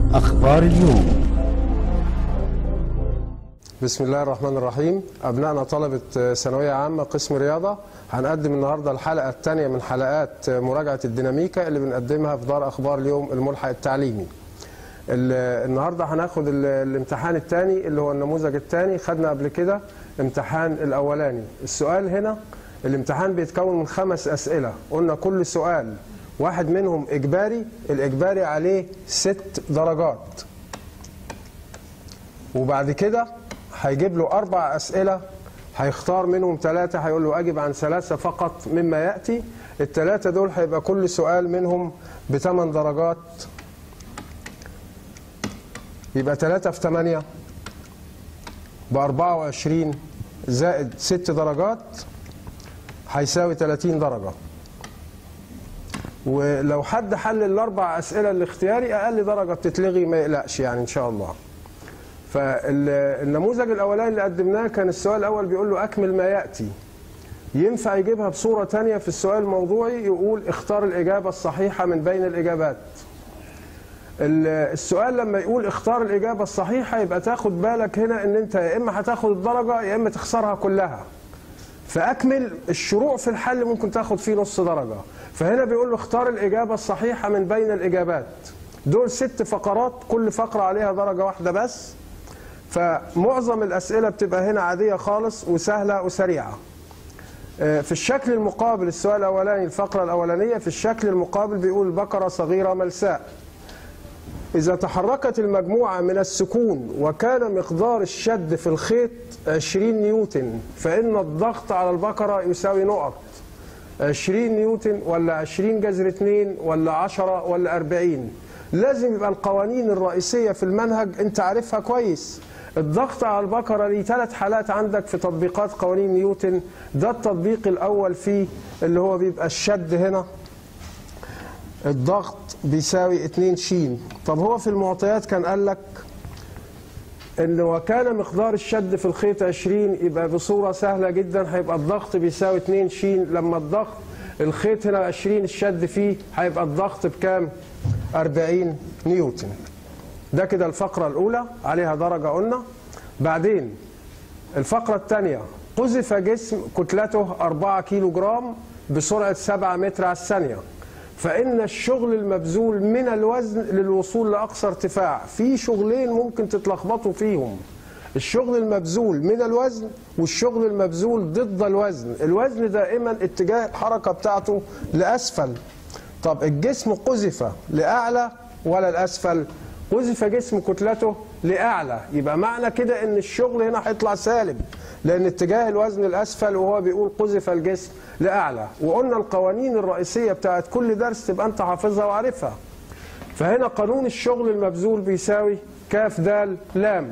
أخبار اليوم بسم الله الرحمن الرحيم أبنائنا طلبة ثانوية عامة قسم رياضة هنقدم النهاردة الحلقة الثانية من حلقات مراجعة الديناميكا اللي بنقدمها في دار أخبار اليوم الملحق التعليمي ال- النهاردة هناخد ال- الامتحان الثاني اللي هو النموذج الثاني خدنا قبل كده امتحان الأولاني السؤال هنا الامتحان بيتكون من خمس أسئلة قلنا كل سؤال واحد منهم إجباري الإجباري عليه ست درجات وبعد كده هيجيب له أربع أسئلة هيختار منهم ثلاثة هيقول له أجب عن ثلاثة فقط مما يأتي الثلاثة دول هيبقى كل سؤال منهم بثمان درجات يبقى ثلاثة في ثمانية بأربعة وعشرين زائد ست درجات هيساوي 30 درجة ولو حد حل الأربع أسئلة الاختياري أقل درجة بتتلغي ما يقلقش يعني إن شاء الله فالنموذج الاولاني اللي قدمناه كان السؤال الاول بيقول له اكمل ما ياتي ينفع يجيبها بصوره تانية في السؤال الموضوعي يقول اختار الاجابه الصحيحه من بين الاجابات ال- السؤال لما يقول اختار الاجابه الصحيحه يبقى تاخد بالك هنا ان انت يا اما هتاخد الدرجه يا اما تخسرها كلها فاكمل الشروع في الحل ممكن تاخد فيه نص درجه فهنا بيقول له اختار الاجابه الصحيحه من بين الاجابات دول ست فقرات كل فقره عليها درجه واحده بس فمعظم الأسئلة بتبقى هنا عادية خالص وسهلة وسريعة آه، في الشكل المقابل السؤال الأولاني الفقرة الأولانية في الشكل المقابل بيقول بقرة صغيرة ملساء إذا تحركت المجموعة من السكون وكان مقدار الشد في الخيط 20 نيوتن فإن الضغط على البقرة يساوي نقط 20 نيوتن ولا 20 جذر 2 ولا 10 ولا 40 لازم يبقى القوانين الرئيسية في المنهج انت عارفها كويس الضغط على البقرة ليه ثلاث حالات عندك في تطبيقات قوانين نيوتن ده التطبيق الأول فيه اللي هو بيبقى الشد هنا الضغط بيساوي 2 شين طب هو في المعطيات كان قال لك ان وكان مقدار الشد في الخيط 20 يبقى بصوره سهله جدا هيبقى الضغط بيساوي 2 شين لما الضغط الخيط هنا 20 الشد فيه هيبقى الضغط بكام 40 نيوتن ده كده الفقره الاولى عليها درجه قلنا بعدين الفقره الثانيه قذف جسم كتلته 4 كيلو جرام بسرعه 7 متر على الثانيه فإن الشغل المبذول من الوزن للوصول لأقصى ارتفاع في شغلين ممكن تتلخبطوا فيهم الشغل المبذول من الوزن والشغل المبذول ضد الوزن الوزن دائما اتجاه الحركة بتاعته لأسفل طب الجسم قذف لأعلى ولا لأسفل قذف جسم كتلته لأعلى يبقى معنى كده ان الشغل هنا هيطلع سالب لأن اتجاه الوزن الأسفل وهو بيقول قذف الجسم لأعلى وقلنا القوانين الرئيسية بتاعت كل درس تبقى أنت حافظها وعارفها فهنا قانون الشغل المبذول بيساوي كاف دال لام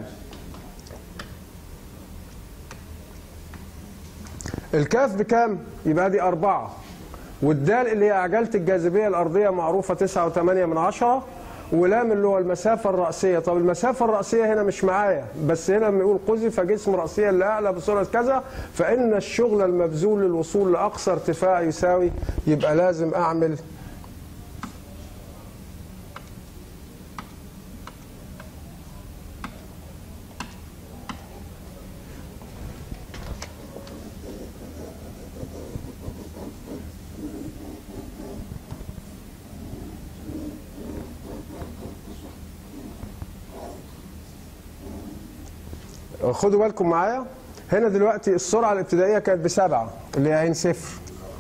الكاف بكام؟ يبقى دي أربعة والدال اللي هي عجلة الجاذبية الأرضية معروفة تسعة وثمانية من عشرة ولام اللي هو المسافة الرأسية طب المسافة الرأسية هنا مش معايا بس هنا لما يقول قذف جسم رأسيا لأعلى بسرعة كذا فإن الشغل المبذول للوصول لأقصى ارتفاع يساوي يبقى لازم أعمل خدوا بالكم معايا هنا دلوقتي السرعة الابتدائية كانت بسبعة اللي هي عين صفر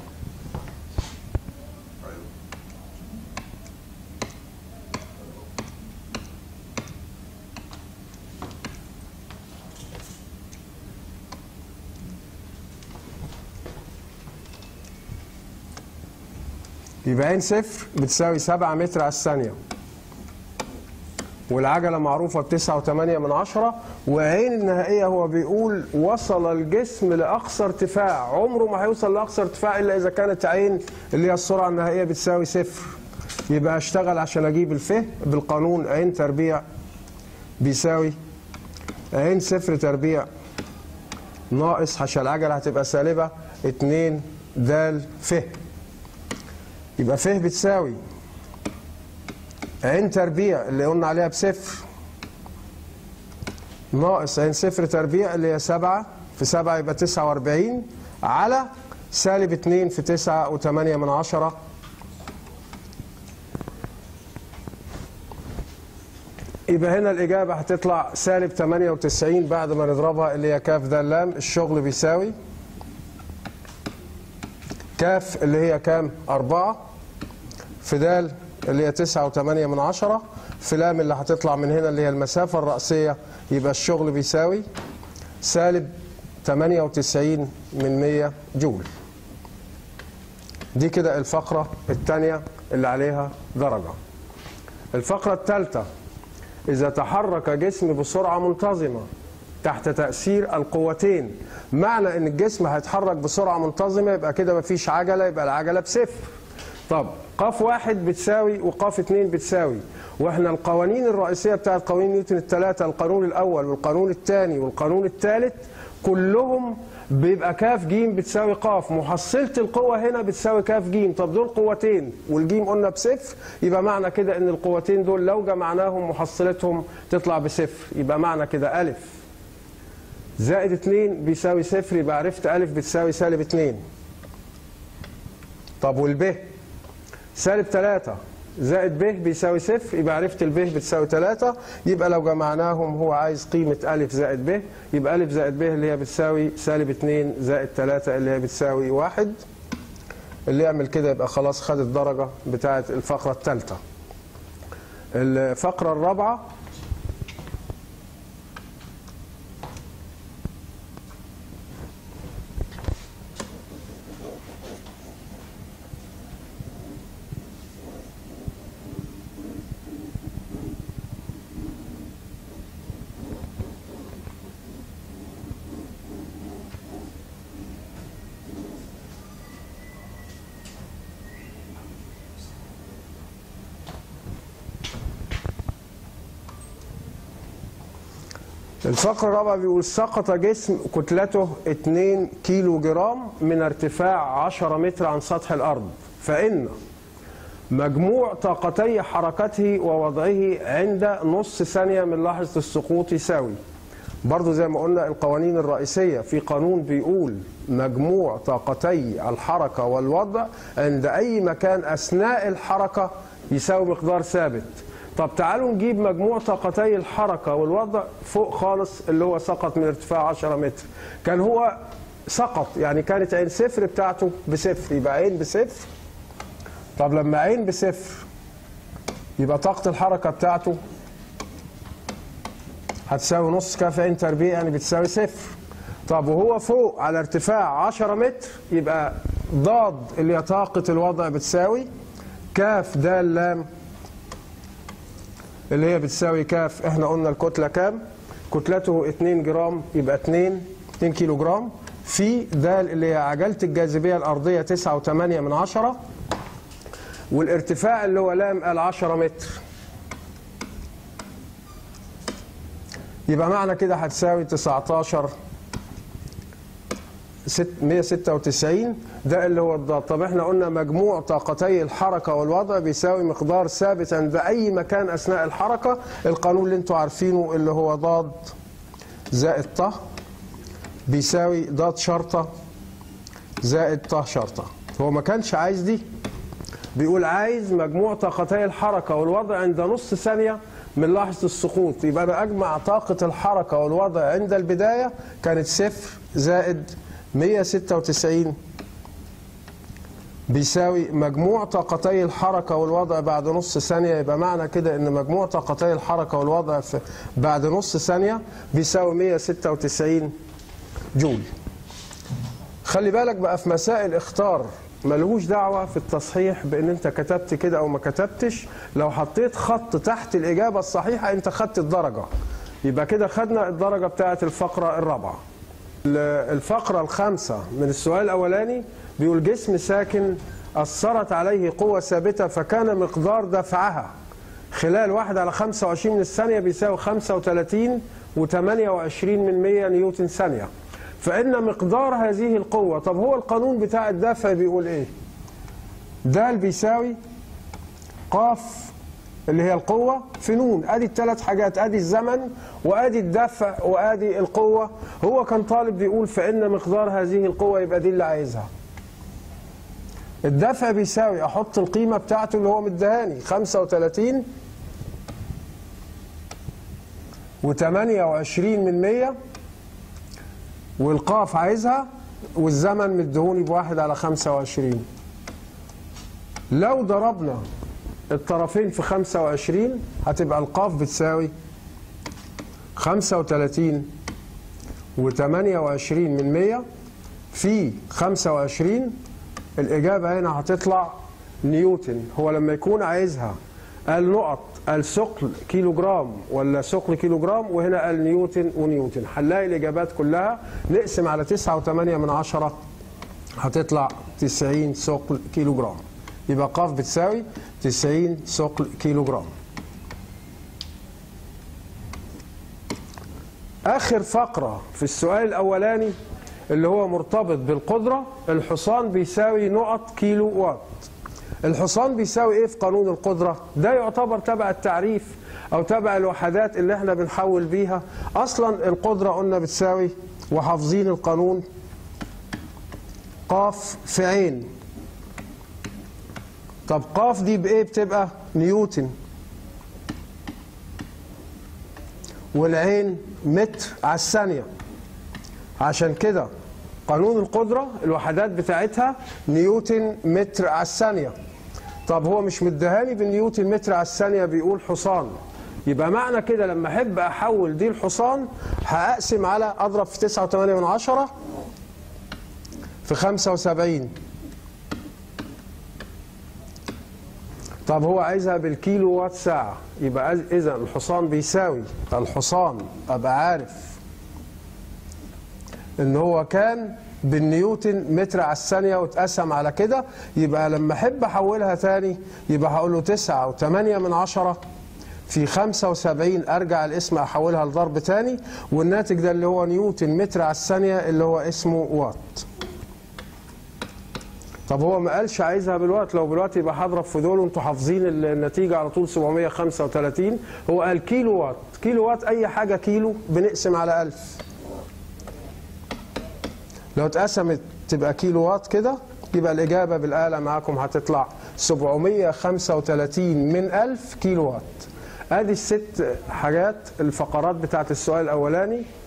يبقى عين صفر بتساوي سبعة متر على الثانية والعجلة معروفة بتسعة وثمانية من عشرة وعين النهائية هو بيقول وصل الجسم لأقصى ارتفاع عمره ما هيوصل لأقصى ارتفاع إلا إذا كانت عين اللي هي السرعة النهائية بتساوي صفر يبقى اشتغل عشان أجيب الفه بالقانون عين تربيع بيساوي عين صفر تربيع ناقص عشان العجلة هتبقى سالبة 2 د ف يبقى ف بتساوي عين تربيع اللي قلنا عليها بصفر ناقص عين صفر تربيع اللي هي سبعة في سبعة يبقى تسعة واربعين على سالب اتنين في تسعة وتمانية من عشرة يبقى هنا الإجابة هتطلع سالب 98 بعد ما نضربها اللي هي كاف ده اللام الشغل بيساوي كاف اللي هي كام؟ أربعة في دال اللي هي تسعة وثمانية من عشرة في لام اللي هتطلع من هنا اللي هي المسافة الرأسية يبقى الشغل بيساوي سالب 98 من 100 جول دي كده الفقرة الثانية اللي عليها درجة الفقرة الثالثة إذا تحرك جسم بسرعة منتظمة تحت تأثير القوتين معنى إن الجسم هيتحرك بسرعة منتظمة يبقى كده مفيش عجلة يبقى العجلة بصفر طب قاف واحد بتساوي وقاف اتنين بتساوي واحنا القوانين الرئيسية بتاعت قوانين نيوتن الثلاثة القانون الأول والقانون الثاني والقانون الثالث كلهم بيبقى كاف جيم بتساوي قاف محصلة القوة هنا بتساوي كاف جيم طب دول قوتين والجيم قلنا بصفر يبقى معنى كده ان القوتين دول لو جمعناهم محصلتهم تطلع بصفر يبقى معنى كده ألف زائد اتنين بيساوي صفر يبقى عرفت ألف بتساوي سالب اتنين طب والب سالب تلاتة زائد ب بيساوي صفر يبقى عرفت الب بتساوي 3 يبقى لو جمعناهم هو عايز قيمة أ زائد ب يبقى أ زائد ب اللي هي بتساوي سالب 2 زائد 3 اللي هي بتساوي 1 اللي يعمل كده يبقى خلاص خد الدرجة بتاعة الفقرة الثالثة الفقرة الرابعة الفقرة الرابعة بيقول سقط جسم كتلته 2 كيلو جرام من ارتفاع 10 متر عن سطح الأرض فإن مجموع طاقتي حركته ووضعه عند نص ثانية من لحظة السقوط يساوي برضو زي ما قلنا القوانين الرئيسية في قانون بيقول مجموع طاقتي الحركة والوضع عند أي مكان أثناء الحركة يساوي مقدار ثابت طب تعالوا نجيب مجموع طاقتي الحركة والوضع فوق خالص اللي هو سقط من ارتفاع 10 متر كان هو سقط يعني كانت عين صفر بتاعته بصفر يبقى عين بصفر طب لما عين بصفر يبقى طاقة الحركة بتاعته هتساوي نص كاف عين تربيع يعني بتساوي صفر طب وهو فوق على ارتفاع 10 متر يبقى ضاد اللي هي طاقة الوضع بتساوي كاف دال لام اللي هي بتساوي كاف احنا قلنا الكتلة كام كتلته 2 جرام يبقى 2 2 كيلو جرام في دال اللي هي عجلة الجاذبية الأرضية 9.8 من عشرة والارتفاع اللي هو لام قال 10 متر يبقى معنى كده هتساوي 19 196 ده اللي هو الضاد طب احنا قلنا مجموع طاقتي الحركة والوضع بيساوي مقدار ثابت عند أي مكان أثناء الحركة القانون اللي انتوا عارفينه اللي هو ضاد زائد ط بيساوي ضاد شرطة زائد ط شرطة هو ما كانش عايز دي بيقول عايز مجموع طاقتي الحركة والوضع عند نص ثانية من لحظة السقوط يبقى أنا أجمع طاقة الحركة والوضع عند البداية كانت صفر زائد 196 بيساوي مجموع طاقتي الحركة والوضع بعد نص ثانية يبقى معنى كده ان مجموع طاقتي الحركة والوضع في بعد نص ثانية بيساوي 196 جول خلي بالك بقى في مسائل اختار ملهوش دعوة في التصحيح بان انت كتبت كده او ما كتبتش لو حطيت خط تحت الاجابة الصحيحة انت خدت الدرجة يبقى كده خدنا الدرجة بتاعت الفقرة الرابعة الفقرة الخامسة من السؤال الأولاني بيقول جسم ساكن أثرت عليه قوة ثابتة فكان مقدار دفعها خلال واحد على 25 من الثانية بيساوي 35 و28 من 100 نيوتن ثانية فإن مقدار هذه القوة طب هو القانون بتاع الدفع بيقول إيه؟ د بيساوي قاف اللي هي القوة في نون ادي الثلاث حاجات ادي الزمن وادي الدفع وادي القوة هو كان طالب بيقول فإن مقدار هذه القوة يبقى دي اللي عايزها الدفع بيساوي احط القيمة بتاعته اللي هو مدهاني 35 و28 من 100 والقاف عايزها والزمن مدهوني بواحد على 25 لو ضربنا الطرفين في 25 هتبقى القاف بتساوي 35 و28 من 100 في 25 الإجابة هنا هتطلع نيوتن هو لما يكون عايزها قال نقط قال ثقل كيلو جرام ولا ثقل كيلو جرام وهنا قال نيوتن ونيوتن هنلاقي الإجابات كلها نقسم على 9.8 من عشرة هتطلع 90 ثقل كيلو جرام يبقى قاف بتساوي 90 ثقل كيلو جرام آخر فقرة في السؤال الأولاني اللي هو مرتبط بالقدرة الحصان بيساوي نقط كيلو وات الحصان بيساوي ايه في قانون القدرة ده يعتبر تبع التعريف او تبع الوحدات اللي احنا بنحول بيها اصلا القدرة قلنا بتساوي وحافظين القانون قاف في عين طب قاف دي بايه بتبقى نيوتن والعين متر على الثانية عشان كده قانون القدرة الوحدات بتاعتها نيوتن متر على الثانية طب هو مش مدهاني بالنيوتن متر على الثانية بيقول حصان يبقى معنى كده لما احب احول دي الحصان هقسم على اضرب في 9.8 من عشرة في 75 طب هو عايزها بالكيلو وات ساعة يبقى اذا الحصان بيساوي الحصان ابقى عارف ان هو كان بالنيوتن متر على الثانية واتقسم على كده يبقى لما احب احولها تاني يبقى هقول له 9 و8 من عشرة في 75 ارجع الاسم احولها لضرب تاني والناتج ده اللي هو نيوتن متر على الثانية اللي هو اسمه وات طب هو ما قالش عايزها بالوقت لو بالوقت يبقى هضرب في دول وانتوا حافظين النتيجة على طول 735 هو قال كيلو وات كيلو وات اي حاجة كيلو بنقسم على 1000 لو اتقسمت تبقى كيلو وات كده يبقى الإجابة بالآلة معاكم هتطلع 735 من 1000 كيلو وات ادي الست حاجات الفقرات بتاعت السؤال الأولاني